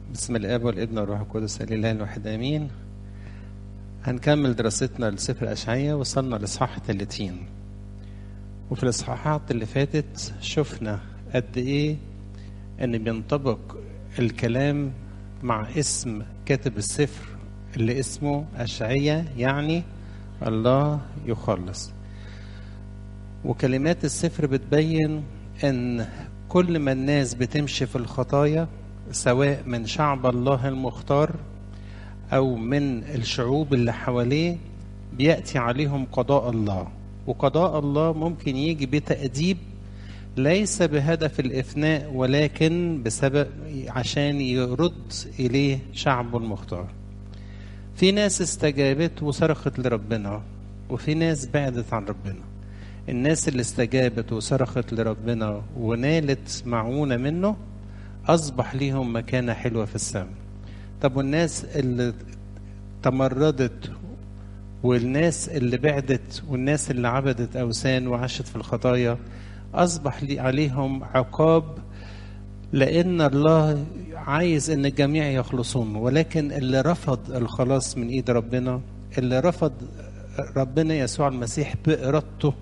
بسم الاب والابن والروح القدس الاله الواحد امين هنكمل دراستنا لسفر اشعياء وصلنا لاصحاح 30 وفي الاصحاحات اللي فاتت شفنا قد ايه ان بينطبق الكلام مع اسم كاتب السفر اللي اسمه اشعياء يعني الله يخلص وكلمات السفر بتبين ان كل ما الناس بتمشي في الخطايا سواء من شعب الله المختار او من الشعوب اللي حواليه بياتي عليهم قضاء الله وقضاء الله ممكن يجي بتاديب ليس بهدف الافناء ولكن بسبب عشان يرد اليه شعبه المختار في ناس استجابت وصرخت لربنا وفي ناس بعدت عن ربنا الناس اللي استجابت وصرخت لربنا ونالت معونة منه أصبح ليهم مكانة حلوة في السماء طب والناس اللي تمردت والناس اللي بعدت والناس اللي عبدت أوثان وعاشت في الخطايا أصبح لي عليهم عقاب لأن الله عايز إن الجميع يخلصون ولكن اللي رفض الخلاص من إيد ربنا اللي رفض ربنا يسوع المسيح بإرادته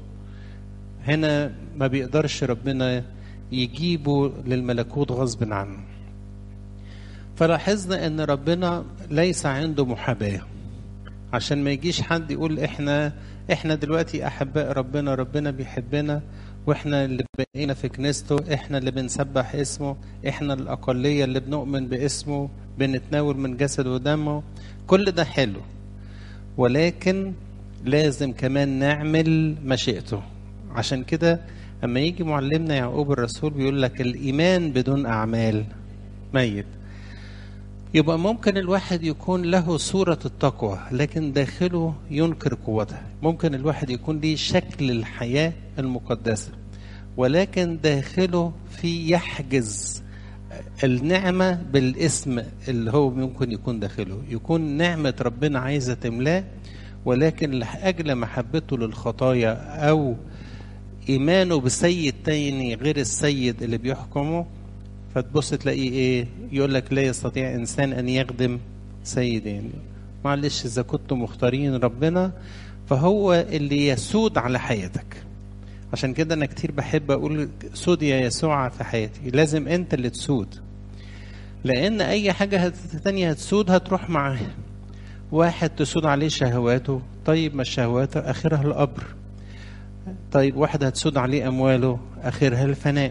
هنا ما بيقدرش ربنا يجيبه للملكوت غصب عنه فلاحظنا ان ربنا ليس عنده محاباه عشان ما يجيش حد يقول احنا احنا دلوقتي احباء ربنا ربنا بيحبنا واحنا اللي بقينا في كنيسته احنا اللي بنسبح اسمه احنا الاقليه اللي بنؤمن باسمه بنتناول من جسده ودمه كل ده حلو ولكن لازم كمان نعمل مشيئته عشان كده اما يجي معلمنا يعقوب الرسول بيقول لك الايمان بدون اعمال ميت يبقى ممكن الواحد يكون له صورة التقوى لكن داخله ينكر قوتها ممكن الواحد يكون ليه شكل الحياة المقدسة ولكن داخله في يحجز النعمة بالاسم اللي هو ممكن يكون داخله يكون نعمة ربنا عايزة تملاه ولكن لأجل محبته للخطايا أو ايمانه بسيد تاني غير السيد اللي بيحكمه فتبص تلاقيه ايه يقول لك لا يستطيع انسان ان يخدم سيدين معلش اذا كنتم مختارين ربنا فهو اللي يسود على حياتك عشان كده انا كتير بحب اقول سود يا يسوع في حياتي لازم انت اللي تسود لان اي حاجه تانية هتسود هتروح معاه واحد تسود عليه شهواته طيب ما الشهوات اخرها القبر طيب واحد هتسود عليه أمواله آخرها الفناء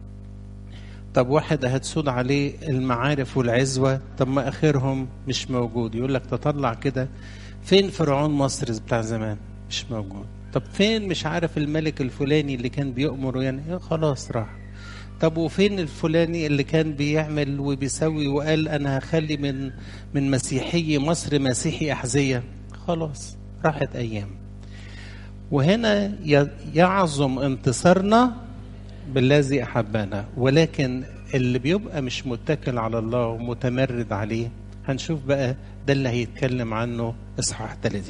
طب واحد هتسود عليه المعارف والعزوة طب ما آخرهم مش موجود يقول لك تطلع كده فين فرعون مصر بتاع زمان مش موجود طب فين مش عارف الملك الفلاني اللي كان بيأمر يعني خلاص راح طب وفين الفلاني اللي كان بيعمل وبيسوي وقال انا هخلي من من مسيحي مصر مسيحي احذيه خلاص راحت ايام وهنا يعظم انتصارنا بالذي احبنا ولكن اللي بيبقى مش متكل على الله ومتمرد عليه هنشوف بقى ده اللي هيتكلم عنه اصحاح 30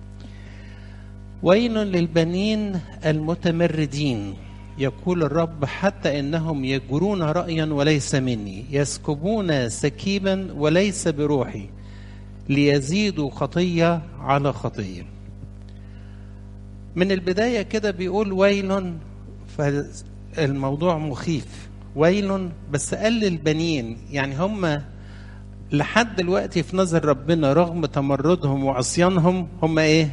ويل للبنين المتمردين يقول الرب حتى انهم يجرون رايا وليس مني يسكبون سكيبا وليس بروحي ليزيدوا خطيه على خطيه من البداية كده بيقول ويل فالموضوع مخيف ويل بس قال للبنين يعني هم لحد دلوقتي في نظر ربنا رغم تمردهم وعصيانهم هم ايه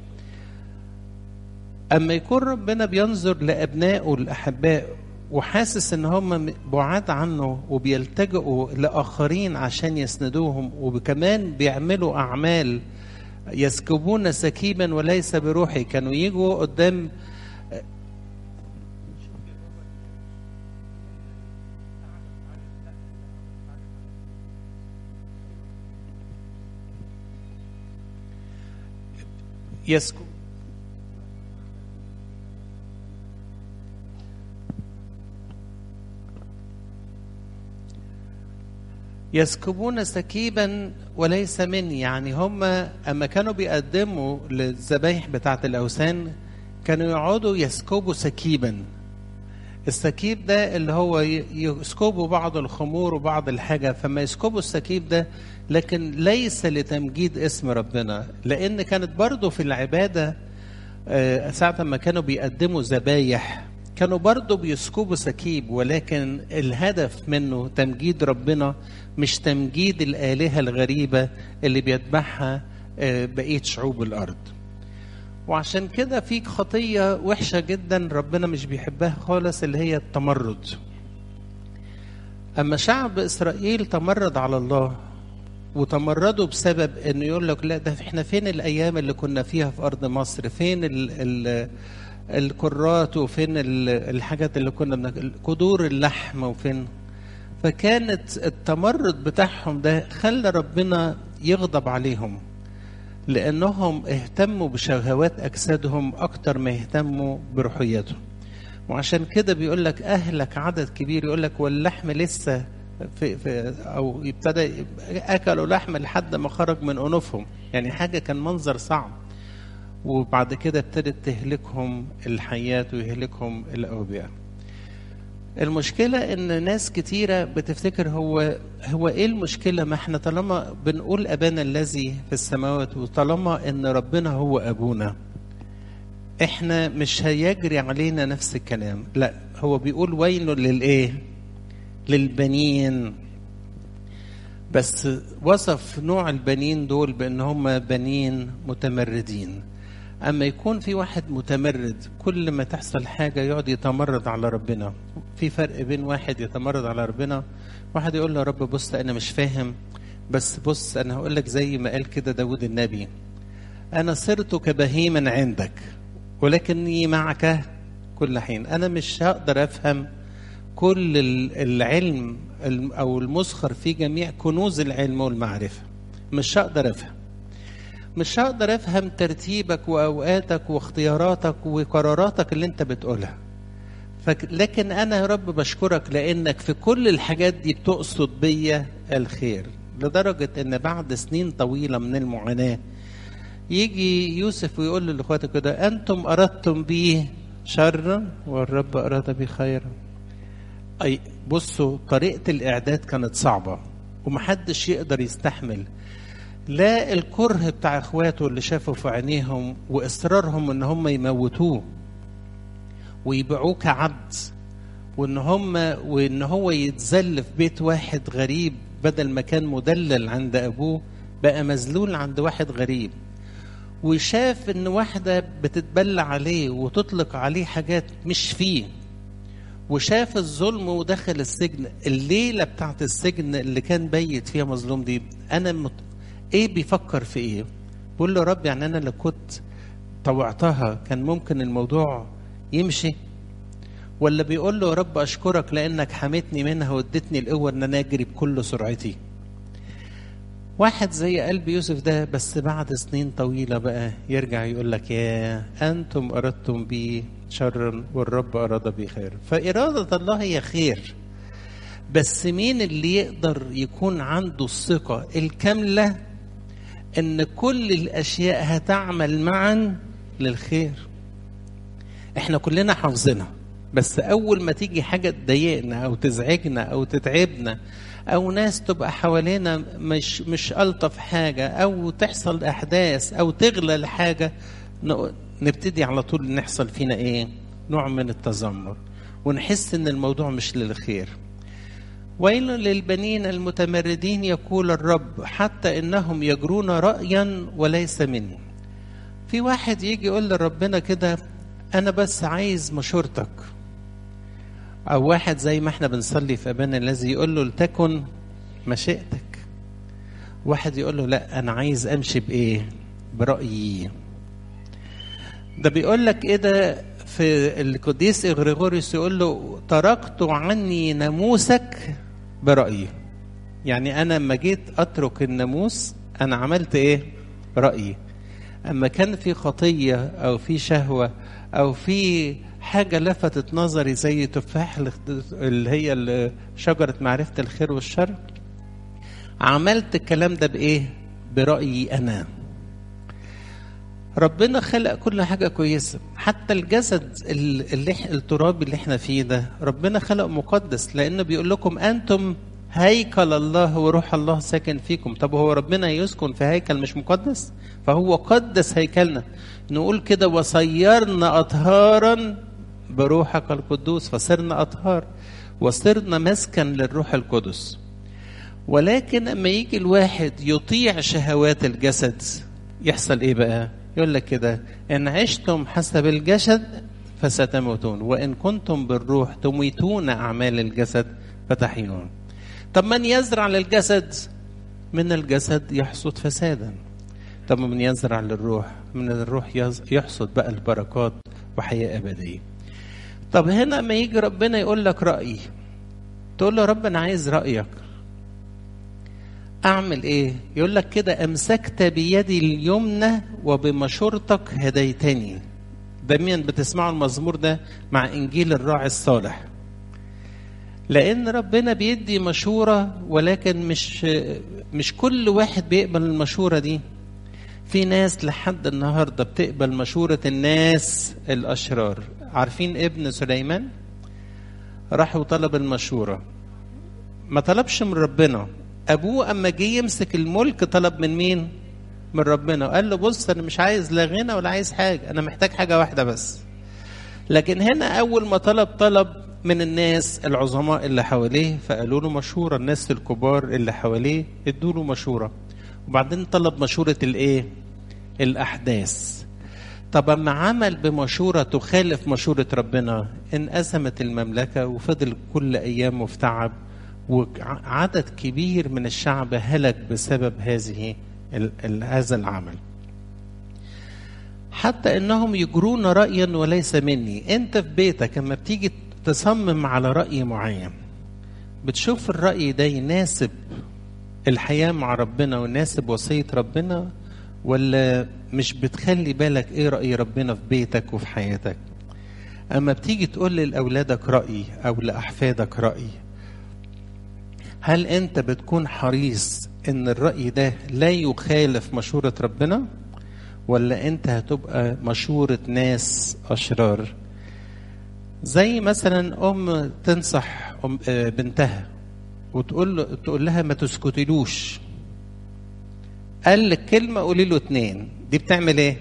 اما يكون ربنا بينظر لابنائه الاحباء وحاسس ان هم بعاد عنه وبيلتجئوا لاخرين عشان يسندوهم وكمان بيعملوا اعمال يسكبون سكيبا وليس بروحي كانوا يجوا قدام يسكب يسكبون سكيبا وليس مني يعني هم اما كانوا بيقدموا للذبايح بتاعه الاوثان كانوا يقعدوا يسكبوا سكيبا السكيب ده اللي هو يسكبوا بعض الخمور وبعض الحاجة فما يسكبوا السكيب ده لكن ليس لتمجيد اسم ربنا لأن كانت برضو في العبادة ساعة ما كانوا بيقدموا ذبايح كانوا برضو بيسكبوا سكيب ولكن الهدف منه تمجيد ربنا مش تمجيد الآلهة الغريبة اللي بيتبعها بقية شعوب الأرض وعشان كده في خطية وحشة جدا ربنا مش بيحبها خالص اللي هي التمرد أما شعب إسرائيل تمرد على الله وتمردوا بسبب انه يقول لك لا ده احنا فين الايام اللي كنا فيها في ارض مصر فين ال ال الكرات وفين ال الحاجات اللي كنا بناكل قدور اللحم وفين فكانت التمرد بتاعهم ده خلى ربنا يغضب عليهم لانهم اهتموا بشهوات اجسادهم اكتر ما اهتموا بروحياتهم وعشان كده بيقول لك اهلك عدد كبير يقول لك واللحم لسه في, في او ابتدى اكلوا لحم لحد ما خرج من انوفهم يعني حاجه كان منظر صعب وبعد كده ابتدت تهلكهم الحيات ويهلكهم الاوبئه المشكلة إن ناس كتيرة بتفتكر هو هو إيه المشكلة؟ ما إحنا طالما بنقول أبانا الذي في السماوات وطالما إن ربنا هو أبونا إحنا مش هيجري علينا نفس الكلام، لا هو بيقول ويل للإيه؟ للبنين بس وصف نوع البنين دول بان هم بنين متمردين اما يكون في واحد متمرد كل ما تحصل حاجه يقعد يتمرد على ربنا في فرق بين واحد يتمرد على ربنا واحد يقول له يا رب بص انا مش فاهم بس بص انا هقول لك زي ما قال كده داود النبي انا صرت كبهيما عندك ولكني معك كل حين انا مش هقدر افهم كل العلم او المسخر في جميع كنوز العلم والمعرفه مش هقدر افهم مش هقدر افهم ترتيبك واوقاتك واختياراتك وقراراتك اللي انت بتقولها لكن انا يا رب بشكرك لانك في كل الحاجات دي بتقصد بيا الخير لدرجه ان بعد سنين طويله من المعاناه يجي يوسف ويقول لاخواته كده انتم اردتم بي شرا والرب اراد بي خيرا أي بصوا طريقة الإعداد كانت صعبة ومحدش يقدر يستحمل لا الكره بتاع إخواته اللي شافوا في عينيهم وإصرارهم إن هم يموتوه ويبيعوه كعبد وإن هم وإن هو يتذل في بيت واحد غريب بدل ما كان مدلل عند أبوه بقى مذلول عند واحد غريب وشاف إن واحدة بتتبلى عليه وتطلق عليه حاجات مش فيه وشاف الظلم ودخل السجن الليلة بتاعت السجن اللي كان بيت فيها مظلوم دي أنا مت... إيه بيفكر في إيه بقول له رب يعني أنا لو كنت طوعتها كان ممكن الموضوع يمشي ولا بيقول له يا رب أشكرك لأنك حميتني منها واديتني القوة إن أنا أجري بكل سرعتي واحد زي قلب يوسف ده بس بعد سنين طويلة بقى يرجع يقول لك يا أنتم أردتم بي شرا والرب أراد بي خير فإرادة الله هي خير بس مين اللي يقدر يكون عنده الثقة الكاملة إن كل الأشياء هتعمل معا للخير احنا كلنا حافظينها بس أول ما تيجي حاجة تضايقنا أو تزعجنا أو تتعبنا او ناس تبقى حوالينا مش مش الطف حاجه او تحصل احداث او تغلى الحاجه نبتدي على طول نحصل فينا ايه نوع من التذمر ونحس ان الموضوع مش للخير ويل للبنين المتمردين يقول الرب حتى انهم يجرون رايا وليس مني في واحد يجي يقول لربنا كده انا بس عايز مشورتك أو واحد زي ما احنا بنصلي في أبانا الذي يقول له لتكن مشيئتك واحد يقول له لا أنا عايز أمشي بإيه برأيي ده بيقول لك إيه ده في القديس إغريغوريوس يقول له تركت عني ناموسك برأيي يعني أنا لما جيت أترك الناموس أنا عملت إيه رأيي أما كان في خطية أو في شهوة أو في حاجة لفتت نظري زي تفاح اللي هي شجرة معرفة الخير والشر عملت الكلام ده بإيه؟ برأيي أنا ربنا خلق كل حاجة كويسة حتى الجسد اللي التراب اللي احنا فيه ده ربنا خلق مقدس لأنه بيقول لكم أنتم هيكل الله وروح الله ساكن فيكم طب هو ربنا يسكن في هيكل مش مقدس فهو قدس هيكلنا نقول كده وصيرنا أطهارا بروحك القدوس فصرنا أطهار وصرنا مسكن للروح القدس ولكن اما يجي الواحد يطيع شهوات الجسد يحصل ايه بقى يقول لك كده ان عشتم حسب الجسد فستموتون وان كنتم بالروح تميتون اعمال الجسد فتحيون طب من يزرع للجسد من الجسد يحصد فسادا طب من يزرع للروح من الروح يحصد بقى البركات وحياه ابديه طب هنا ما يجي ربنا يقول لك رايي تقول له رب انا عايز رايك اعمل ايه يقول لك كده امسكت بيدي اليمنى وبمشورتك هديتني دايما بتسمعوا المزمور ده مع انجيل الراعي الصالح لان ربنا بيدي مشوره ولكن مش مش كل واحد بيقبل المشوره دي في ناس لحد النهارده بتقبل مشوره الناس الاشرار عارفين ابن سليمان راح وطلب المشوره ما طلبش من ربنا ابوه اما جه يمسك الملك طلب من مين من ربنا قال له بص انا مش عايز لا غنى ولا عايز حاجه انا محتاج حاجه واحده بس لكن هنا اول ما طلب طلب من الناس العظماء اللي حواليه فقالوا له مشوره الناس الكبار اللي حواليه ادوا له مشوره وبعدين طلب مشوره الايه الاحداث طب اما عمل بمشوره تخالف مشوره ربنا انقسمت المملكه وفضل كل ايامه في تعب وعدد كبير من الشعب هلك بسبب هذه ال ال هذا العمل حتى انهم يجرون رايا وليس مني انت في بيتك لما بتيجي تصمم على راي معين بتشوف الراي ده يناسب الحياه مع ربنا ويناسب وصيه ربنا ولا مش بتخلي بالك ايه راي ربنا في بيتك وفي حياتك اما بتيجي تقول لاولادك راي او لاحفادك راي هل انت بتكون حريص ان الرأي ده لا يخالف مشورة ربنا ولا انت هتبقى مشورة ناس اشرار زي مثلا ام تنصح أم بنتها وتقول له تقول لها ما تسكتلوش قال لك كلمة قولي له اتنين دي بتعمل ايه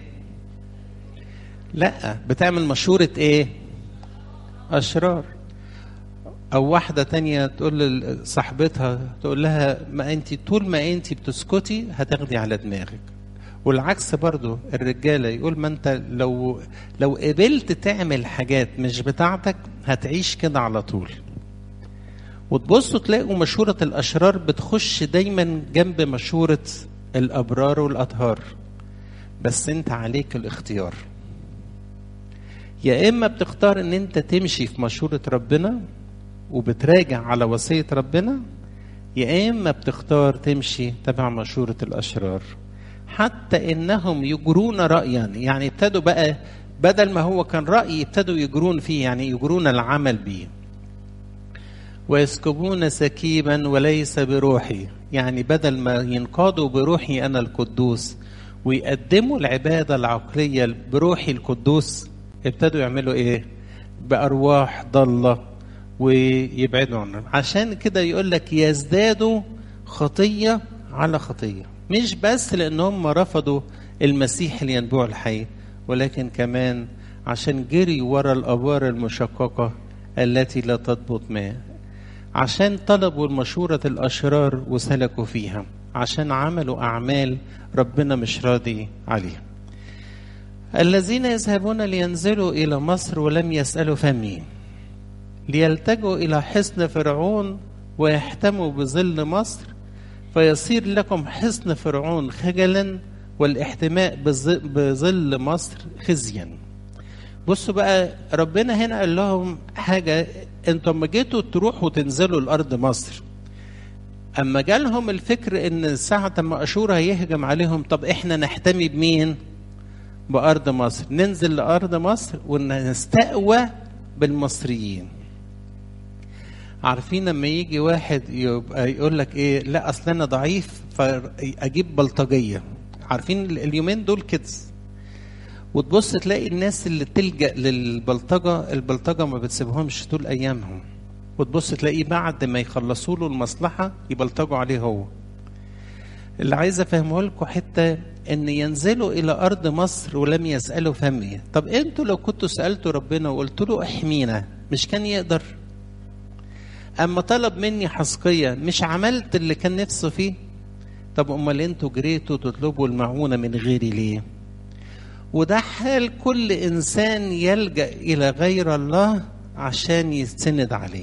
لا بتعمل مشورة ايه اشرار او واحده تانية تقول لصاحبتها تقول لها ما انت طول ما انت بتسكتي هتاخدي على دماغك والعكس برضو الرجاله يقول ما انت لو لو قبلت تعمل حاجات مش بتاعتك هتعيش كده على طول وتبصوا تلاقوا مشورة الأشرار بتخش دايما جنب مشورة الأبرار والأطهار بس أنت عليك الاختيار يا إما بتختار إن أنت تمشي في مشورة ربنا وبتراجع على وصية ربنا يا إما بتختار تمشي تبع مشورة الأشرار حتى إنهم يجرون رأيا يعني ابتدوا بقى بدل ما هو كان رأي ابتدوا يجرون فيه يعني يجرون العمل به ويسكبون سكيبا وليس بروحي يعني بدل ما ينقادوا بروحي أنا القدوس ويقدموا العبادة العقلية بروحي القدوس ابتدوا يعملوا إيه بأرواح ضالة ويبعدوا عنهم عشان كده يقول لك يزدادوا خطية على خطية مش بس لأن هم رفضوا المسيح اللي ينبوع الحي ولكن كمان عشان جري ورا الأبوار المشققة التي لا تضبط ماء عشان طلبوا المشورة الأشرار وسلكوا فيها عشان عملوا أعمال ربنا مش راضي عليها الذين يذهبون لينزلوا إلى مصر ولم يسألوا فمي ليلتجوا إلى حصن فرعون ويحتموا بظل مصر فيصير لكم حصن فرعون خجلا والاحتماء بظل مصر خزيا بصوا بقى ربنا هنا قال لهم حاجة انتم لما جيتوا تروحوا تنزلوا الأرض مصر أما جالهم الفكر إن ساعة ما أشور هيهجم عليهم طب إحنا نحتمي بمين؟ بأرض مصر ننزل لأرض مصر ونستقوى بالمصريين عارفين لما يجي واحد يبقى يقول لك ايه لا اصل انا ضعيف فاجيب بلطجيه عارفين اليومين دول كده وتبص تلاقي الناس اللي تلجأ للبلطجة البلطجة ما بتسيبهمش طول أيامهم وتبص تلاقيه بعد ما يخلصوا له المصلحة يبلطجوا عليه هو اللي عايز افهمه لكم حته ان ينزلوا الى ارض مصر ولم يسالوا فمي طب انتوا لو كنتوا سالتوا ربنا وقلت له احمينا مش كان يقدر اما طلب مني حسقيه مش عملت اللي كان نفسه فيه طب امال انتوا جريتوا تطلبوا المعونه من غيري ليه وده حال كل انسان يلجا الى غير الله عشان يستند عليه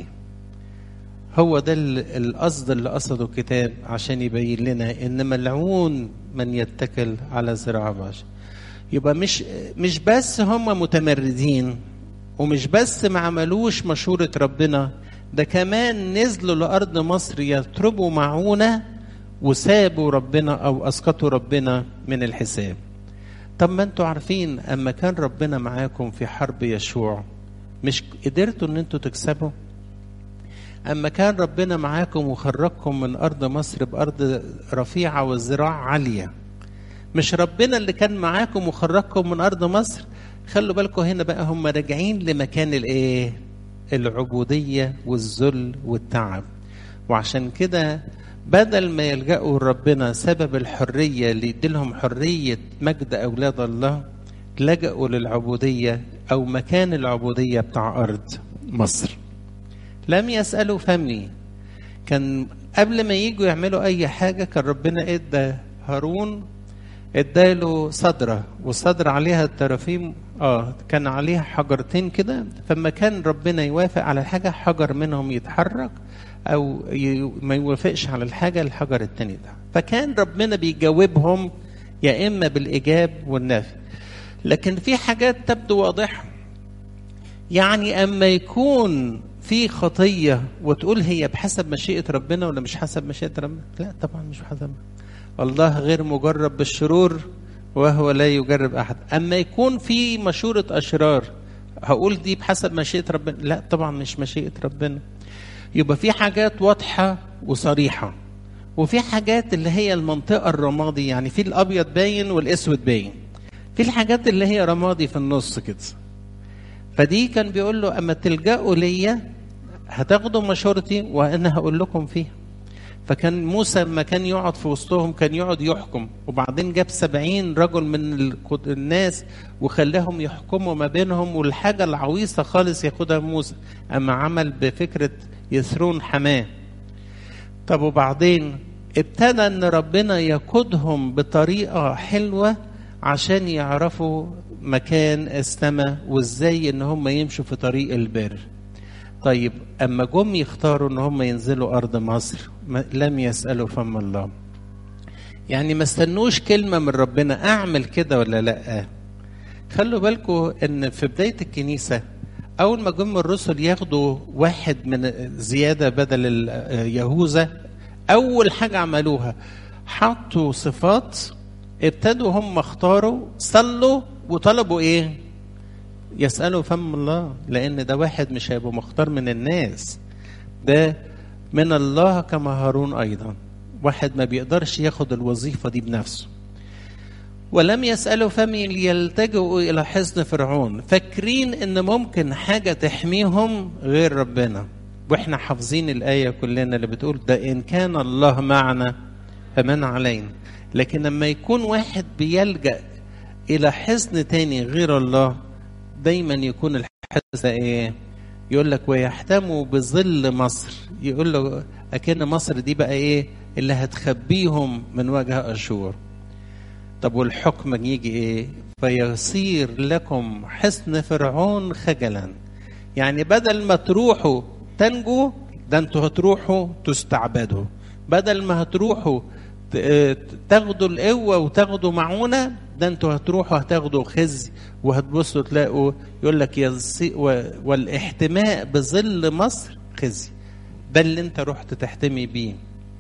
هو ده القصد اللي قصده الكتاب عشان يبين لنا ان ملعون من يتكل على ذراع بشر يبقى مش مش بس هم متمردين ومش بس ما عملوش مشورة ربنا ده كمان نزلوا لأرض مصر يطلبوا معونة وسابوا ربنا أو أسقطوا ربنا من الحساب طب ما انتوا عارفين أما كان ربنا معاكم في حرب يشوع مش قدرتوا ان انتوا تكسبوا أما كان ربنا معاكم وخرجكم من أرض مصر بأرض رفيعة والزراع عالية مش ربنا اللي كان معاكم وخرجكم من أرض مصر خلوا بالكم هنا بقى هم راجعين لمكان الإيه العبودية والذل والتعب وعشان كده بدل ما يلجأوا لربنا سبب الحرية اللي يديلهم حرية مجد أولاد الله لجأوا للعبودية أو مكان العبودية بتاع أرض مصر لم يسألوا فمي كان قبل ما يجوا يعملوا أي حاجة كان ربنا إدى هارون اداله صدرة والصدرة عليها الترافيم اه كان عليها حجرتين كده فما كان ربنا يوافق على حاجة حجر منهم يتحرك او ي... ما يوافقش على الحاجة الحجر التاني ده فكان ربنا بيجاوبهم يا اما بالايجاب والنفي لكن في حاجات تبدو واضحة يعني اما يكون في خطية وتقول هي بحسب مشيئة ربنا ولا مش حسب مشيئة ربنا لا طبعا مش حسب الله غير مجرب بالشرور وهو لا يجرب أحد أما يكون في مشورة أشرار هقول دي بحسب مشيئة ربنا لا طبعا مش مشيئة ربنا يبقى في حاجات واضحة وصريحة وفي حاجات اللي هي المنطقة الرمادي يعني في الأبيض باين والأسود باين في الحاجات اللي هي رمادي في النص كده فدي كان بيقول له أما تلجأوا ليا هتاخدوا مشورتي وأنا هقول لكم فيها فكان موسى لما كان يقعد في وسطهم كان يقعد يحكم وبعدين جاب سبعين رجل من الناس وخلاهم يحكموا ما بينهم والحاجة العويصة خالص ياخدها موسى أما عمل بفكرة يسرون حماه طب وبعدين ابتدى ان ربنا يقودهم بطريقة حلوة عشان يعرفوا مكان السماء وازاي ان هم يمشوا في طريق البر طيب اما جم يختاروا ان هم ينزلوا ارض مصر لم يسالوا فم الله يعني ما استنوش كلمه من ربنا اعمل كده ولا لا خلوا بالكم ان في بدايه الكنيسه اول ما جم الرسل ياخدوا واحد من زياده بدل يهوذا اول حاجه عملوها حطوا صفات ابتدوا هم اختاروا صلوا وطلبوا ايه يسألوا فم الله لأن ده واحد مش هيبقى مختار من الناس ده من الله كما هارون أيضا واحد ما بيقدرش ياخد الوظيفة دي بنفسه ولم يسألوا فمي ليلتجئوا إلى حصن فرعون فاكرين إن ممكن حاجة تحميهم غير ربنا وإحنا حافظين الآية كلنا اللي بتقول ده إن كان الله معنا فمن علينا لكن لما يكون واحد بيلجأ إلى حصن تاني غير الله دايما يكون الحدث ايه يقول لك ويحتموا بظل مصر يقول له اكن مصر دي بقى ايه اللي هتخبيهم من وجه اشور طب والحكم يجي ايه فيصير لكم حصن فرعون خجلا يعني بدل ما تروحوا تنجوا ده انتوا هتروحوا تستعبدوا بدل ما هتروحوا تاخدوا القوه وتاخدوا معونه ده انتوا هتروحوا هتاخدوا خزي وهتبصوا تلاقوا يقول لك يصي والاحتماء بظل مصر خزي ده اللي انت رحت تحتمي بيه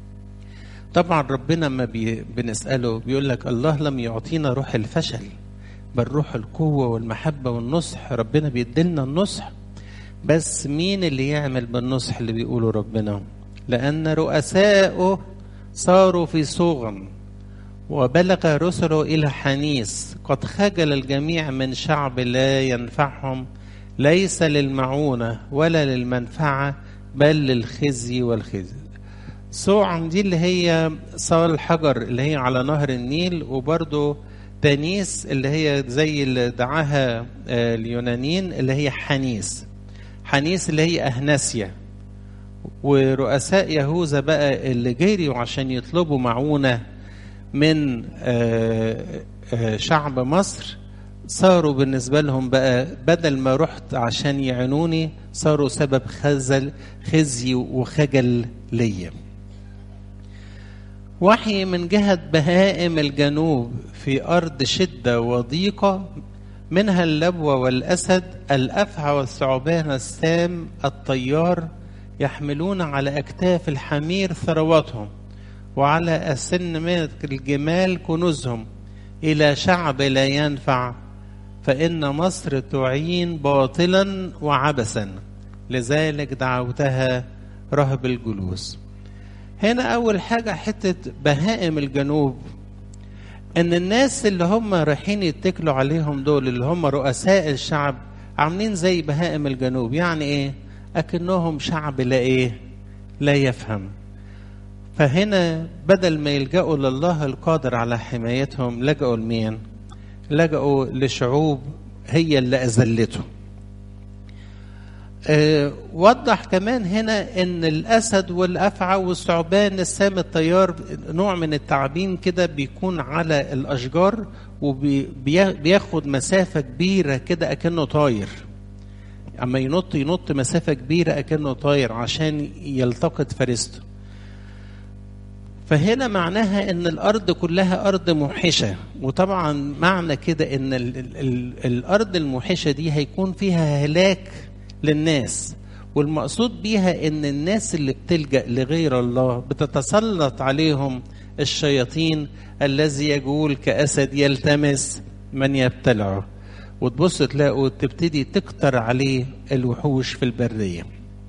طبعا ربنا ما بي بنسأله بيقول لك الله لم يعطينا روح الفشل بل روح القوة والمحبة والنصح ربنا بيديلنا النصح بس مين اللي يعمل بالنصح اللي بيقوله ربنا لأن رؤساؤه صاروا في صغم وبلغ رسله إلى حنيس قد خجل الجميع من شعب لا ينفعهم ليس للمعونة ولا للمنفعة بل للخزي والخزي صوعا دي اللي هي صال الحجر اللي هي على نهر النيل وبرضو تانيس اللي هي زي اللي دعاها اليونانيين اللي هي حنيس حنيس اللي هي أهناسيا ورؤساء يهوذا بقى اللي جريوا عشان يطلبوا معونة من شعب مصر صاروا بالنسبة لهم بقى بدل ما رحت عشان يعينوني صاروا سبب خزل خزي وخجل ليا وحي من جهة بهائم الجنوب في أرض شدة وضيقة منها اللبوة والأسد الأفعى والثعبان السام الطيار يحملون على أكتاف الحمير ثرواتهم وعلى أسنمات الجمال كنوزهم إلى شعب لا ينفع فإن مصر تعين باطلا وعبثا لذلك دعوتها رهب الجلوس هنا أول حاجة حتة بهائم الجنوب إن الناس اللي هم رايحين يتكلوا عليهم دول اللي هم رؤساء الشعب عاملين زي بهائم الجنوب يعني إيه؟ أكنهم شعب لا إيه؟ لا يفهم فهنا بدل ما يلجأوا لله القادر على حمايتهم لجأوا لمين؟ لجأوا لشعوب هي اللي أذلته أه وضح كمان هنا ان الاسد والافعى والثعبان السام الطيار نوع من التعابين كده بيكون على الاشجار وبياخد مسافه كبيره كده اكنه طاير اما ينط ينط مسافه كبيره اكنه طاير عشان يلتقط فريسته فهنا معناها ان الارض كلها ارض موحشه وطبعا معنى كده ان ال ال ال الارض الموحشه دي هيكون فيها هلاك للناس والمقصود بيها ان الناس اللي بتلجا لغير الله بتتسلط عليهم الشياطين الذي يجول كاسد يلتمس من يبتلعه وتبص تلاقوا تبتدي تكتر عليه الوحوش في البريه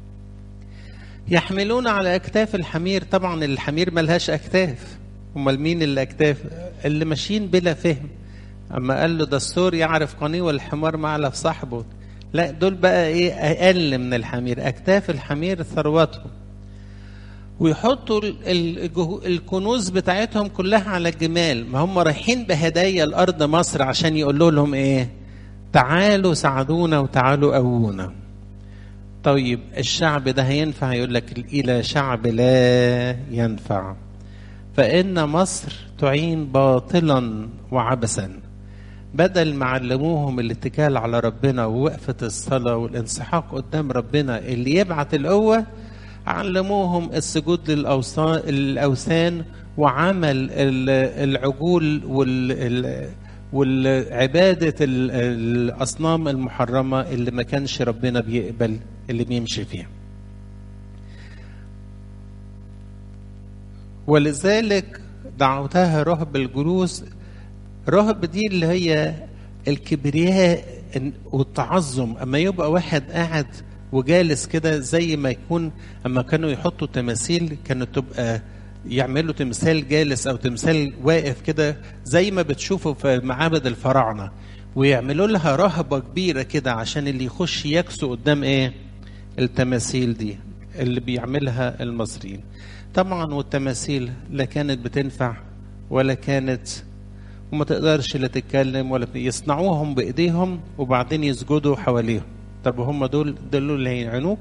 يحملون على اكتاف الحمير طبعا الحمير ملهاش اكتاف امال مين اللي اكتاف اللي ماشيين بلا فهم اما قال له دستور يعرف قنيه والحمار معلف صاحبه لا دول بقى ايه اقل من الحمير اكتاف الحمير ثروتهم ويحطوا الكنوز بتاعتهم كلها على الجمال ما هم رايحين بهدايا الارض مصر عشان يقولوا لهم ايه تعالوا ساعدونا وتعالوا قوونا طيب الشعب ده هينفع يقول لك الى شعب لا ينفع فان مصر تعين باطلا وعبثا بدل ما علموهم الاتكال على ربنا ووقفة الصلاة والانسحاق قدام ربنا اللي يبعت القوة علموهم السجود للأوثان وعمل العجول والعبادة الأصنام المحرمة اللي ما كانش ربنا بيقبل اللي بيمشي فيها ولذلك دعوتها رهب الجلوس رهب دي اللي هي الكبرياء والتعظم اما يبقى واحد قاعد وجالس كده زي ما يكون اما كانوا يحطوا تماثيل كانت تبقى يعملوا تمثال جالس او تمثال واقف كده زي ما بتشوفوا في معابد الفراعنه ويعملوا لها رهبه كبيره كده عشان اللي يخش يكسو قدام ايه التماثيل دي اللي بيعملها المصريين طبعا والتماثيل لا كانت بتنفع ولا كانت وما تقدرش لا تتكلم ولا يصنعوهم بايديهم وبعدين يسجدوا حواليهم طب هم دول دول اللي هيعينوك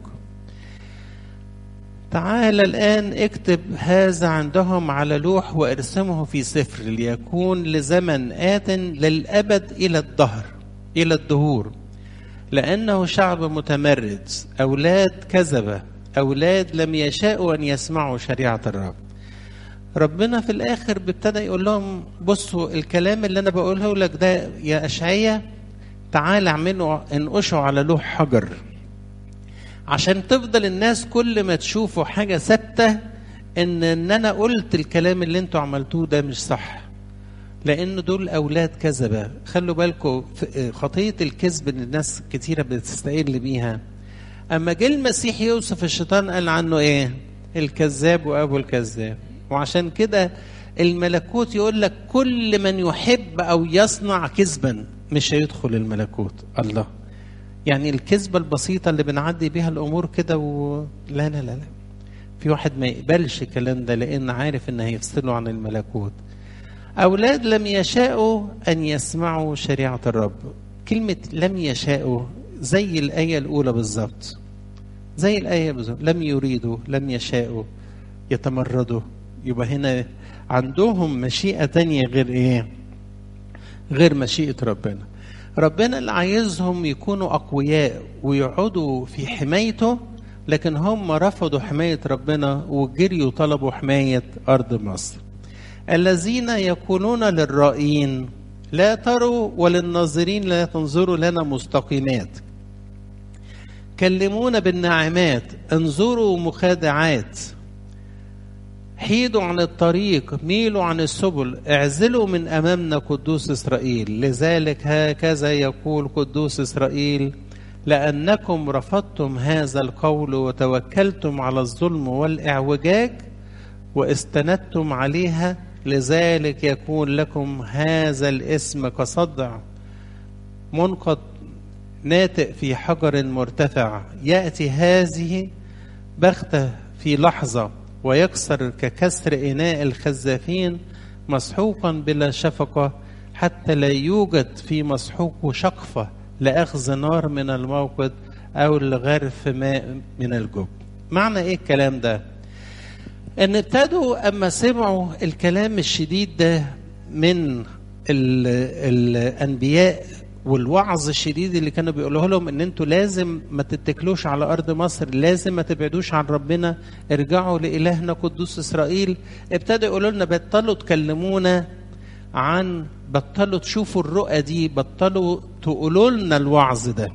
تعال الآن اكتب هذا عندهم على لوح وارسمه في سفر ليكون لزمن آت للأبد إلى الدهر إلى الدهور لأنه شعب متمرد أولاد كذبة أولاد لم يشاءوا أن يسمعوا شريعة الرب ربنا في الآخر بيبتدى يقول لهم بصوا الكلام اللي أنا بقوله لك ده يا أشعية تعال اعمله انقشه على لوح حجر عشان تفضل الناس كل ما تشوفوا حاجة ثابتة ان ان انا قلت الكلام اللي انتوا عملتوه ده مش صح لان دول اولاد كذبة خلوا بالكم خطية الكذب ان الناس كتيرة بتستقل بيها اما جه المسيح يوصف الشيطان قال عنه ايه الكذاب وابو الكذاب وعشان كده الملكوت يقول لك كل من يحب او يصنع كذبا مش هيدخل الملكوت الله يعني الكذبة البسيطة اللي بنعدي بيها الأمور كده و... لا لا لا لا في واحد ما يقبلش الكلام ده لأن عارف إن هيفصله عن الملكوت أولاد لم يشاءوا أن يسمعوا شريعة الرب كلمة لم يشاءوا زي الآية الأولى بالظبط زي الآية بالظبط لم يريدوا لم يشاءوا يتمردوا يبقى هنا عندهم مشيئة تانية غير إيه غير مشيئة ربنا ربنا اللي عايزهم يكونوا أقوياء ويقعدوا في حمايته لكن هم رفضوا حماية ربنا وجريوا طلبوا حماية أرض مصر الذين يكونون للرائين لا تروا وللناظرين لا تنظروا لنا مستقيمات كلمونا بالنعمات انظروا مخادعات حيدوا عن الطريق ميلوا عن السبل اعزلوا من امامنا قدوس اسرائيل لذلك هكذا يقول قدوس اسرائيل لانكم رفضتم هذا القول وتوكلتم على الظلم والاعوجاج واستندتم عليها لذلك يكون لكم هذا الاسم كصدع منقض ناتئ في حجر مرتفع ياتي هذه بغته في لحظه ويكسر ككسر إناء الخزافين مسحوقا بلا شفقة حتى لا يوجد في مسحوقه شقفة لأخذ نار من الموقد أو لغرف ماء من الجب معنى إيه الكلام ده ان ابتدوا اما سمعوا الكلام الشديد ده من الانبياء والوعظ الشديد اللي كانوا بيقولوه لهم ان انتوا لازم ما تتكلوش على ارض مصر لازم ما تبعدوش عن ربنا ارجعوا لالهنا قدوس اسرائيل ابتدوا يقولوا لنا بطلوا تكلمونا عن بطلوا تشوفوا الرؤى دي بطلوا تقولوا لنا الوعظ ده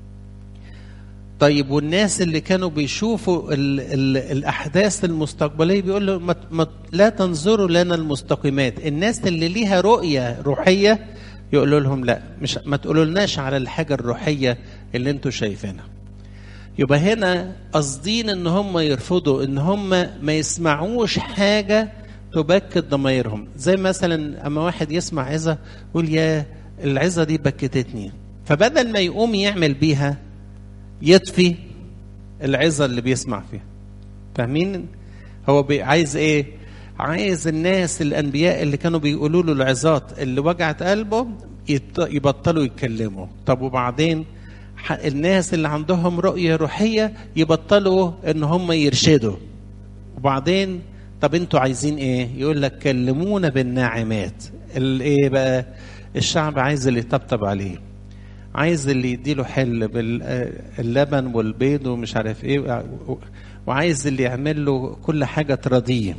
طيب والناس اللي كانوا بيشوفوا ال ال الاحداث المستقبليه بيقول له ما ما لا تنظروا لنا المستقيمات الناس اللي ليها رؤيه روحيه يقولوا لهم لا مش ما تقولوا لناش على الحاجه الروحيه اللي انتوا شايفينها يبقى هنا قاصدين ان هم يرفضوا ان هم ما يسمعوش حاجه تبكت ضمايرهم زي مثلا اما واحد يسمع عظه يقول يا العظه دي بكتتني فبدل ما يقوم يعمل بيها يطفي العظه اللي بيسمع فيها فاهمين هو عايز ايه عايز الناس الانبياء اللي كانوا بيقولوا له العظات اللي وجعت قلبه يبطلوا يتكلموا طب وبعدين الناس اللي عندهم رؤيه روحيه يبطلوا ان هم يرشدوا وبعدين طب انتوا عايزين ايه يقول لك كلمونا بالناعمات الايه بقى الشعب عايز اللي يطبطب عليه عايز اللي يديله حل باللبن والبيض ومش عارف ايه وعايز اللي يعمل له كل حاجه ترضيه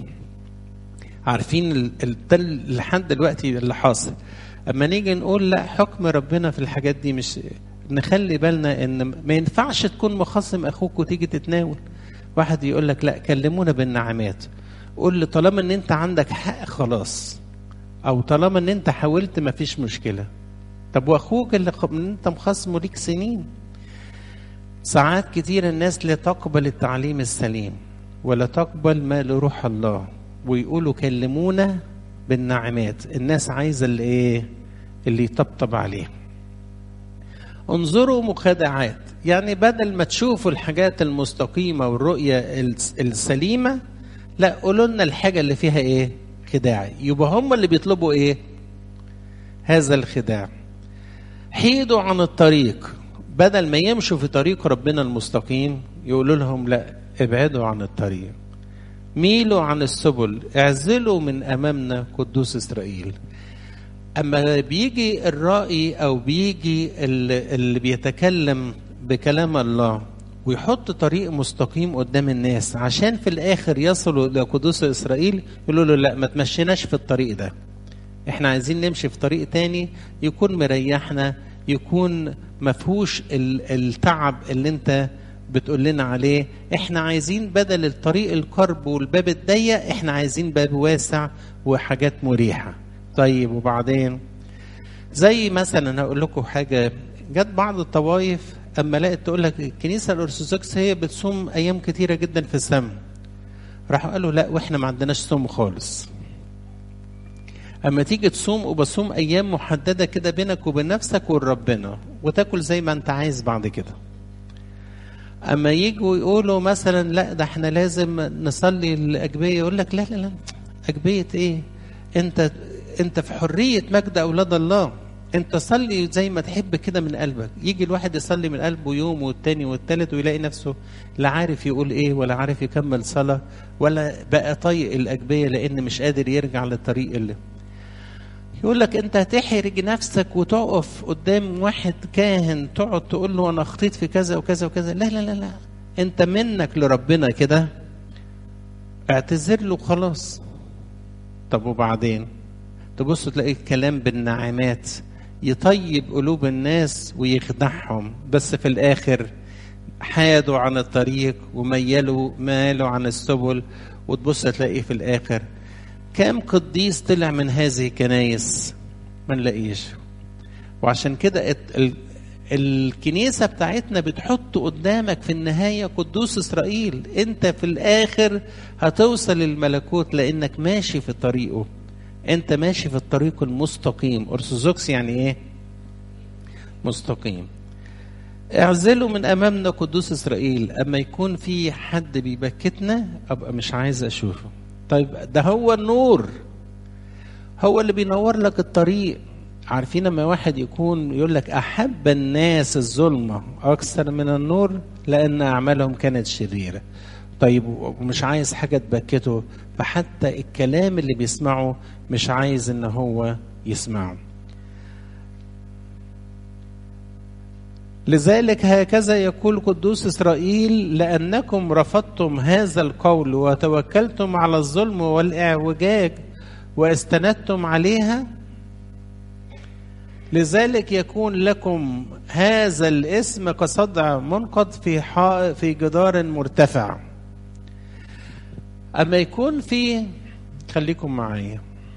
عارفين ده لحد دلوقتي اللي حاصل اما نيجي نقول لا حكم ربنا في الحاجات دي مش نخلي بالنا ان ما ينفعش تكون مخصم اخوك وتيجي تتناول واحد يقول لك لا كلمونا بالنعمات قول له طالما ان انت عندك حق خلاص او طالما ان انت حاولت ما فيش مشكله طب واخوك اللي انت مخصمه ليك سنين ساعات كتير الناس لا تقبل التعليم السليم ولا تقبل ما لروح الله ويقولوا كلمونا بالنعمات الناس عايزه اللي ايه اللي يطبطب عليه انظروا مخادعات يعني بدل ما تشوفوا الحاجات المستقيمة والرؤية السليمة لا قولوا لنا الحاجة اللي فيها ايه خداع يبقى هم اللي بيطلبوا ايه هذا الخداع حيدوا عن الطريق بدل ما يمشوا في طريق ربنا المستقيم يقولوا لهم لا ابعدوا عن الطريق ميلوا عن السبل اعزلوا من امامنا قدوس اسرائيل اما بيجي الرائي او بيجي اللي بيتكلم بكلام الله ويحط طريق مستقيم قدام الناس عشان في الاخر يصلوا الى قدوس اسرائيل يقولوا له لا ما تمشيناش في الطريق ده احنا عايزين نمشي في طريق تاني يكون مريحنا يكون مفهوش التعب اللي انت بتقول لنا عليه احنا عايزين بدل الطريق القرب والباب الضيق احنا عايزين باب واسع وحاجات مريحه طيب وبعدين زي مثلا هقول لكم حاجه جت بعض الطوائف اما لقت تقول لك الكنيسه الارثوذكس هي بتصوم ايام كتيره جدا في السنه راحوا قالوا لا واحنا ما عندناش صوم خالص اما تيجي تصوم وبصوم ايام محدده كده بينك وبين نفسك وربنا وتاكل زي ما انت عايز بعد كده اما يجوا يقولوا مثلا لا ده احنا لازم نصلي الاجبيه يقول لك لا لا لا اجبيه ايه انت انت في حريه مجد اولاد الله انت صلي زي ما تحب كده من قلبك يجي الواحد يصلي من قلبه يوم والتاني والتالت ويلاقي نفسه لا عارف يقول ايه ولا عارف يكمل صلاة ولا بقى طايق الأجبية لأن مش قادر يرجع للطريق اللي يقول لك انت هتحرج نفسك وتقف قدام واحد كاهن تقعد تقول له انا اخطيت في كذا وكذا وكذا لا لا لا لا انت منك لربنا كده اعتذر له خلاص طب وبعدين تبص تلاقي الكلام بالنعمات يطيب قلوب الناس ويخدعهم بس في الاخر حادوا عن الطريق وميلوا مالوا عن السبل وتبص تلاقي في الاخر كام قديس طلع من هذه الكنايس ما نلاقيش وعشان كده ال... الكنيسة بتاعتنا بتحط قدامك في النهاية قدوس إسرائيل أنت في الآخر هتوصل للملكوت لأنك ماشي في طريقه أنت ماشي في الطريق المستقيم أرثوذكس يعني إيه؟ مستقيم اعزلوا من أمامنا قدوس إسرائيل أما يكون في حد بيبكتنا أبقى مش عايز أشوفه طيب ده هو النور هو اللي بينور لك الطريق عارفين لما واحد يكون يقول لك احب الناس الظلمه اكثر من النور لان اعمالهم كانت شريره طيب ومش عايز حاجه تبكته فحتى الكلام اللي بيسمعه مش عايز ان هو يسمعه لذلك هكذا يقول قدوس اسرائيل لانكم رفضتم هذا القول وتوكلتم على الظلم والاعوجاج واستندتم عليها لذلك يكون لكم هذا الاسم كصدع منقض في في جدار مرتفع اما يكون في خليكم معايا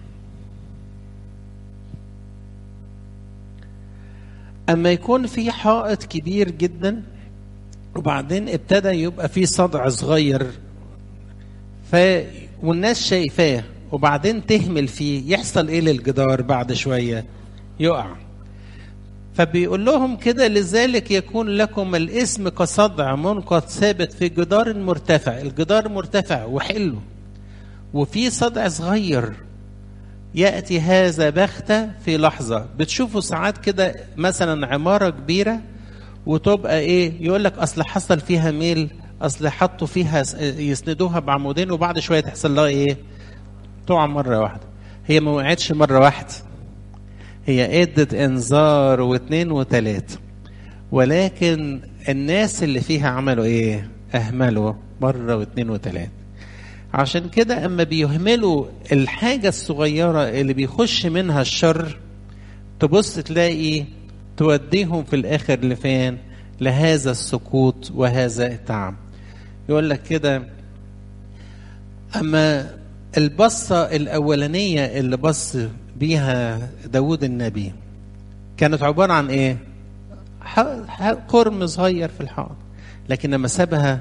اما يكون في حائط كبير جدا وبعدين ابتدى يبقى في صدع صغير ف والناس شايفاه وبعدين تهمل فيه يحصل ايه للجدار بعد شويه يقع فبيقول لهم كده لذلك يكون لكم الاسم كصدع منقض ثابت في جدار مرتفع الجدار مرتفع وحلو وفي صدع صغير يأتي هذا بختة في لحظة بتشوفوا ساعات كده مثلا عمارة كبيرة وتبقى ايه يقول لك اصل حصل فيها ميل اصل حطوا فيها يسندوها بعمودين وبعد شوية تحصل لها ايه تقع مرة واحدة هي ما وقعتش مرة واحدة هي ادت انذار واثنين وثلاثة ولكن الناس اللي فيها عملوا ايه اهملوا مرة واثنين وثلاثة عشان كده اما بيهملوا الحاجة الصغيرة اللي بيخش منها الشر تبص تلاقي توديهم في الاخر لفين لهذا السقوط وهذا التعب يقول لك كده اما البصة الاولانية اللي بص بيها داود النبي كانت عبارة عن ايه قرم صغير في الحائط لكن لما سابها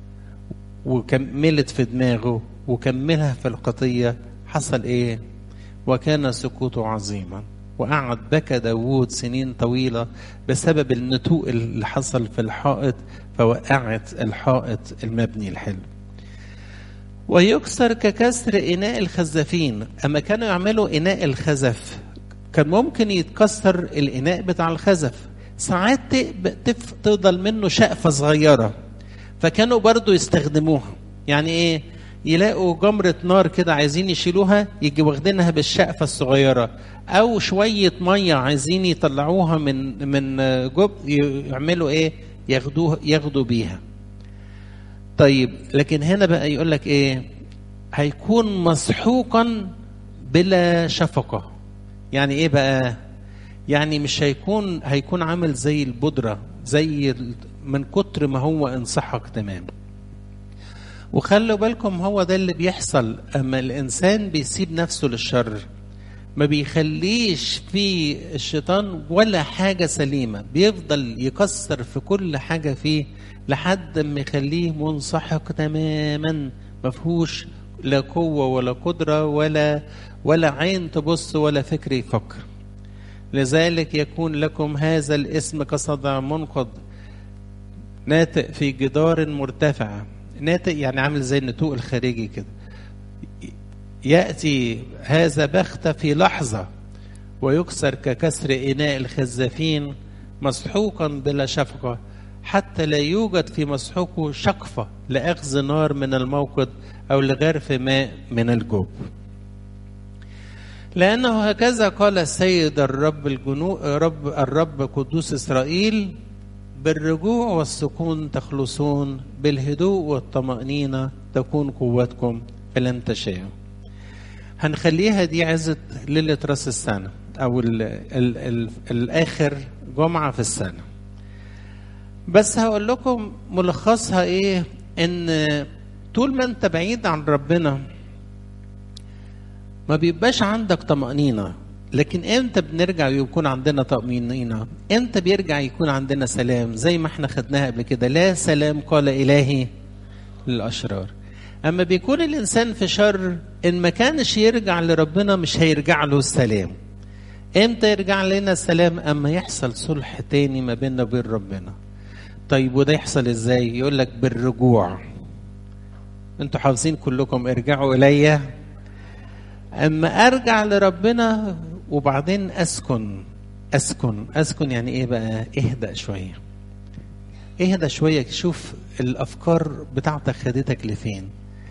وكملت في دماغه وكملها في القضية حصل ايه وكان سكوته عظيما وقعد بكى داوود سنين طويلة بسبب النتوء اللي حصل في الحائط فوقعت الحائط المبني الحلو ويكسر ككسر إناء الخزافين أما كانوا يعملوا إناء الخزف كان ممكن يتكسر الإناء بتاع الخزف ساعات تفضل منه شقفة صغيرة فكانوا برضو يستخدموها يعني إيه يلاقوا جمرة نار كده عايزين يشيلوها يجي واخدينها بالشقفة الصغيرة أو شوية مية عايزين يطلعوها من من جب يعملوا إيه ياخدوها ياخدوا بيها طيب لكن هنا بقى يقول لك ايه هيكون مسحوقا بلا شفقة يعني ايه بقى يعني مش هيكون هيكون عامل زي البودرة زي من كتر ما هو انسحق تمام وخلوا بالكم هو ده اللي بيحصل اما الانسان بيسيب نفسه للشر ما بيخليش في الشيطان ولا حاجة سليمة بيفضل يكسر في كل حاجة فيه لحد ما يخليه منسحق تماما ما فيهوش لا قوة ولا قدرة ولا ولا عين تبص ولا فكر يفكر لذلك يكون لكم هذا الاسم كصدع منقض ناتئ في جدار مرتفع ناتئ يعني عامل زي النتوء الخارجي كده يأتي هذا بختة في لحظة ويكسر ككسر إناء الخزافين مسحوقا بلا شفقة حتى لا يوجد في مسحوقه شقفة لأخذ نار من الموقد أو لغرف ماء من الجوب لأنه هكذا قال السيد الرب الجنو رب الرب قدوس إسرائيل بالرجوع والسكون تخلصون بالهدوء والطمأنينة تكون قوتكم فلن تشاءوا هنخليها دي عزة ليلة راس السنة أو ال ال ال الآخر جمعة في السنة بس هقول لكم ملخصها إيه إن طول ما أنت بعيد عن ربنا ما بيبقاش عندك طمأنينة لكن امتى بنرجع ويكون عندنا طمأنينة امتى بيرجع يكون عندنا سلام زي ما احنا خدناها قبل كده لا سلام قال إلهي للأشرار أما بيكون الإنسان في شر إن ما كانش يرجع لربنا مش هيرجع له السلام امتى يرجع لنا السلام أما يحصل صلح تاني ما بيننا وبين ربنا طيب وده يحصل ازاي يقول لك بالرجوع انتوا حافظين كلكم ارجعوا الي اما ارجع لربنا وبعدين اسكن اسكن اسكن يعني ايه بقى اهدأ شويه اهدى شويه شوف الافكار بتاعتك خدتك لفين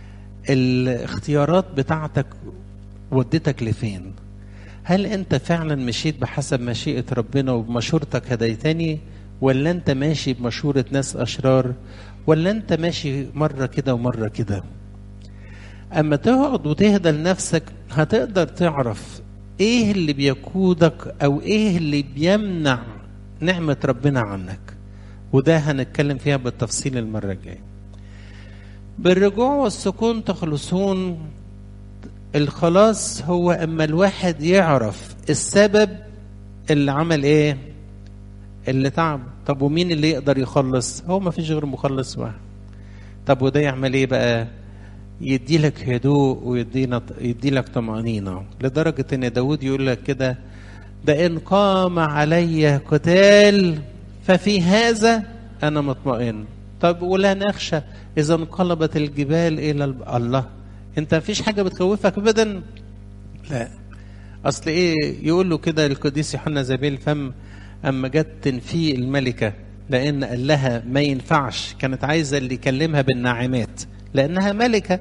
الاختيارات بتاعتك ودتك لفين هل انت فعلا مشيت بحسب مشيئه ربنا وبمشورتك هديتني ولا انت ماشي بمشوره ناس اشرار ولا انت ماشي مره كده ومره كده اما تقعد وتهدى لنفسك هتقدر تعرف ايه اللي بيقودك او ايه اللي بيمنع نعمه ربنا عنك وده هنتكلم فيها بالتفصيل المره الجايه بالرجوع والسكون تخلصون الخلاص هو اما الواحد يعرف السبب اللي عمل ايه اللي تعب طب ومين اللي يقدر يخلص هو ما فيش غير مخلص واحد طب وده يعمل ايه بقى يدي لك هدوء ويدينا يدي لك طمأنينة لدرجة ان داود يقول لك كده ده ان قام علي قتال ففي هذا انا مطمئن طب ولا نخشى اذا انقلبت الجبال الى الله انت مفيش حاجه بتخوفك ابدا لا اصل ايه يقول له كده القديس يوحنا زبيل الفم اما جت تنفي الملكه لان قال لها ما ينفعش كانت عايزه اللي يكلمها بالناعمات لانها ملكه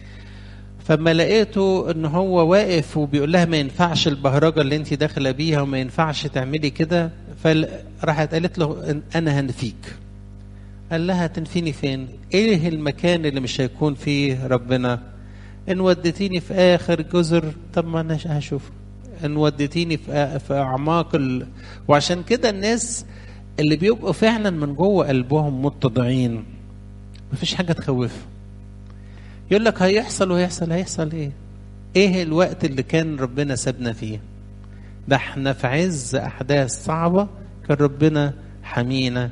فما لقيته ان هو واقف وبيقول لها ما ينفعش البهرجه اللي انت داخله بيها وما ينفعش تعملي كده فراحت قالت له انا هنفيك قال لها تنفيني فين ايه المكان اللي مش هيكون فيه ربنا ان وديتيني في اخر جزر طب ما انا هشوف ان وديتيني في في اعماق ال... وعشان كده الناس اللي بيبقوا فعلا من جوه قلبهم متضعين مفيش حاجه تخوفهم يقول لك هيحصل وهيحصل هيحصل ايه ايه الوقت اللي كان ربنا سابنا فيه ده احنا في عز احداث صعبه كان ربنا حمينا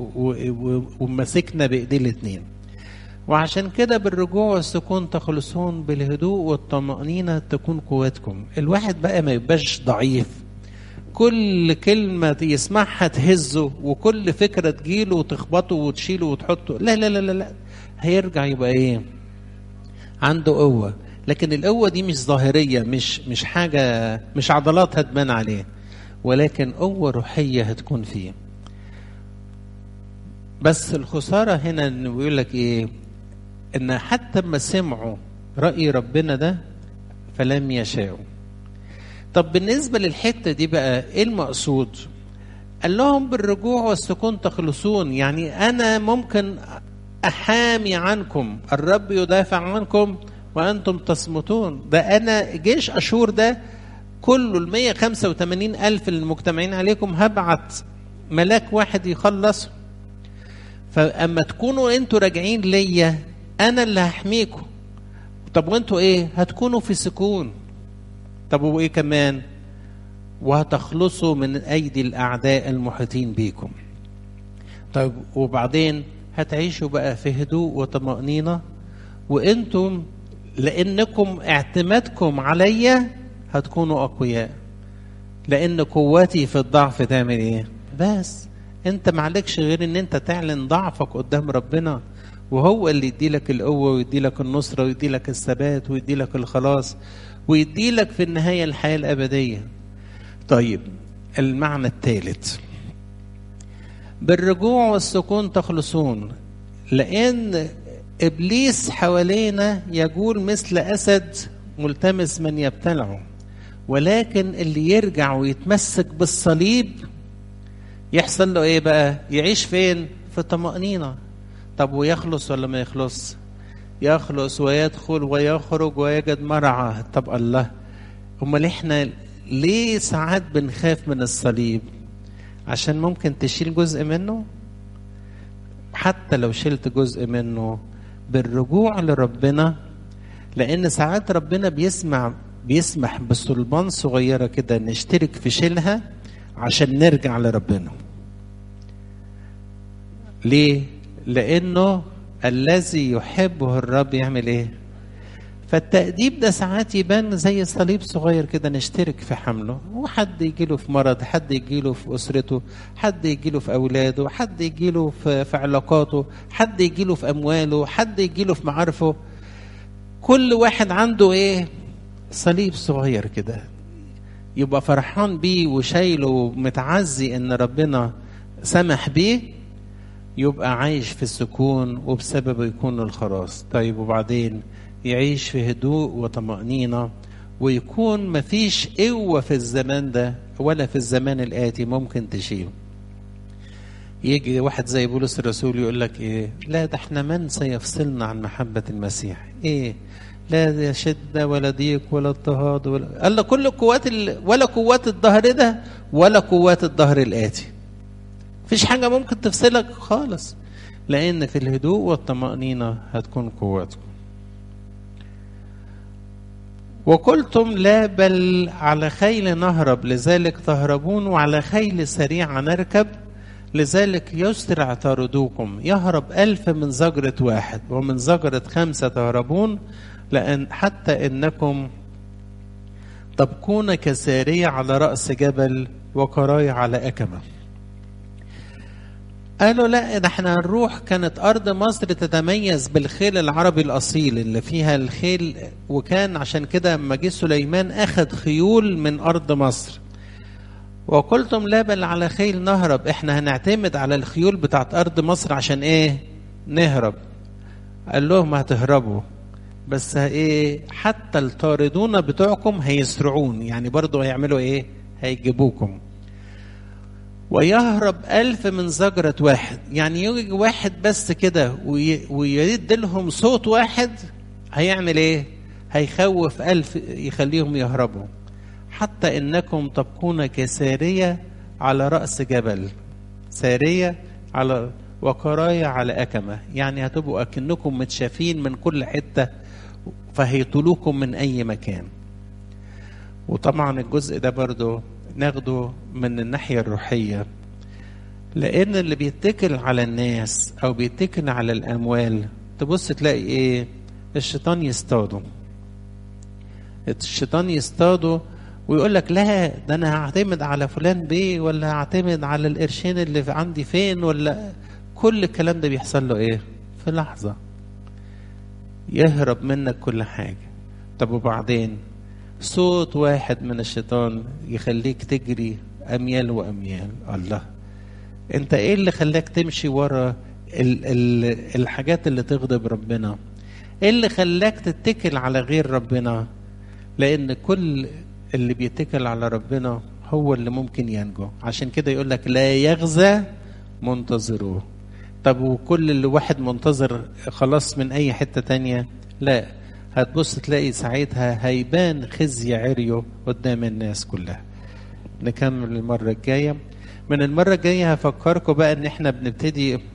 ومسكنا بايديه الاثنين وعشان كده بالرجوع والسكون تخلصون بالهدوء والطمأنينة تكون قوتكم الواحد بقى ما يبقاش ضعيف كل كلمة يسمعها تهزه وكل فكرة تجيله وتخبطه وتشيله وتحطه لا لا لا لا, لا. هيرجع يبقى ايه عنده قوة لكن القوة دي مش ظاهرية مش مش حاجة مش عضلات هتبان عليه ولكن قوة روحية هتكون فيه بس الخسارة هنا انه بيقول لك ايه ان حتى ما سمعوا رأي ربنا ده فلم يشاءوا طب بالنسبة للحتة دي بقى ايه المقصود قال لهم بالرجوع والسكون تخلصون يعني انا ممكن احامي عنكم الرب يدافع عنكم وانتم تصمتون ده انا جيش اشور ده كله ال 185 الف المجتمعين عليكم هبعت ملاك واحد يخلص فاما تكونوا انتوا راجعين ليا انا اللي هحميكم طب وانتوا ايه هتكونوا في سكون طب وايه كمان وهتخلصوا من ايدي الاعداء المحيطين بيكم طيب وبعدين هتعيشوا بقى في هدوء وطمأنينة وانتم لانكم اعتمادكم عليا هتكونوا اقوياء لان قوتي في الضعف تعمل ايه بس انت معلكش غير ان انت تعلن ضعفك قدام ربنا وهو اللي يديلك القوه ويديلك النصره ويديلك الثبات ويديلك الخلاص ويديلك في النهايه الحياه الابديه طيب المعنى الثالث بالرجوع والسكون تخلصون لان ابليس حوالينا يجول مثل اسد ملتمس من يبتلعه ولكن اللي يرجع ويتمسك بالصليب يحصل له ايه بقى يعيش فين في طمأنينة طب ويخلص ولا ما يخلص يخلص ويدخل ويخرج ويجد مرعى طب الله امال احنا ليه ساعات بنخاف من الصليب عشان ممكن تشيل جزء منه حتى لو شلت جزء منه بالرجوع لربنا لان ساعات ربنا بيسمع بيسمح بصلبان صغيره كده نشترك في شيلها عشان نرجع لربنا ليه لانه الذي يحبه الرب يعمل ايه فالتأديب ده ساعات يبان زي صليب صغير كده نشترك في حمله وحد يجي له في مرض حد يجي له في أسرته حد يجي له في أولاده حد يجي له في, في علاقاته حد يجي له في أمواله حد يجي له في معارفه كل واحد عنده إيه صليب صغير كده يبقى فرحان بيه وشايله ومتعزي ان ربنا سمح بيه يبقى عايش في السكون وبسببه يكون الخلاص طيب وبعدين يعيش في هدوء وطمأنينة ويكون مفيش قوة في الزمان ده ولا في الزمان الآتي ممكن تشيله يجي واحد زي بولس الرسول يقول لك ايه لا ده احنا من سيفصلنا عن محبة المسيح ايه لا شدة ولا ضيق ولا اضطهاد ولا قال له كل قوات ال... ولا قوات الظهر ده ولا قوات الظهر الآتي مفيش حاجة ممكن تفصلك خالص لأن في الهدوء والطمأنينة هتكون قوتكم وقلتم لا بل على خيل نهرب لذلك تهربون وعلى خيل سريع نركب لذلك يسرع طاردوكم يهرب ألف من زجرة واحد ومن زجرة خمسة تهربون لأن حتى إنكم تبقون كسارية على رأس جبل وكراية على أكمة قالوا لا ده احنا هنروح كانت أرض مصر تتميز بالخيل العربي الأصيل اللي فيها الخيل وكان عشان كده لما جه سليمان أخذ خيول من أرض مصر وقلتم لا بل على خيل نهرب احنا هنعتمد على الخيول بتاعت أرض مصر عشان ايه نهرب قال لهم هتهربوا بس ايه حتى الطاردون بتوعكم هيسرعون يعني برضو هيعملوا ايه هيجيبوكم ويهرب ألف من زجرة واحد يعني يجي واحد بس كده ويرد لهم صوت واحد هيعمل ايه هيخوف ألف يخليهم يهربوا حتى إنكم تبقون كسارية على رأس جبل سارية على وكراية على أكمة يعني هتبقوا أكنكم متشافين من كل حتة فهيطلوكم من أي مكان وطبعا الجزء ده برضو ناخده من الناحية الروحية لأن اللي بيتكل على الناس أو بيتكل على الأموال تبص تلاقي إيه الشيطان يصطاده الشيطان يصطاده ويقول لك لا ده أنا هعتمد على فلان بيه ولا هعتمد على القرشين اللي عندي فين ولا كل الكلام ده بيحصل له إيه في لحظة يهرب منك كل حاجة طب وبعدين صوت واحد من الشيطان يخليك تجري أميال وأميال الله انت ايه اللي خلاك تمشي ورا ال ال الحاجات اللي تغضب ربنا ايه اللي خلاك تتكل على غير ربنا لان كل اللي بيتكل على ربنا هو اللي ممكن ينجو عشان كده يقول لك لا يغزى منتظروه طب وكل اللي واحد منتظر خلاص من اي حتة تانية لا هتبص تلاقي ساعتها هيبان خزي عريه قدام الناس كلها نكمل المرة الجاية من المرة الجاية هفكركم بقى ان احنا بنبتدي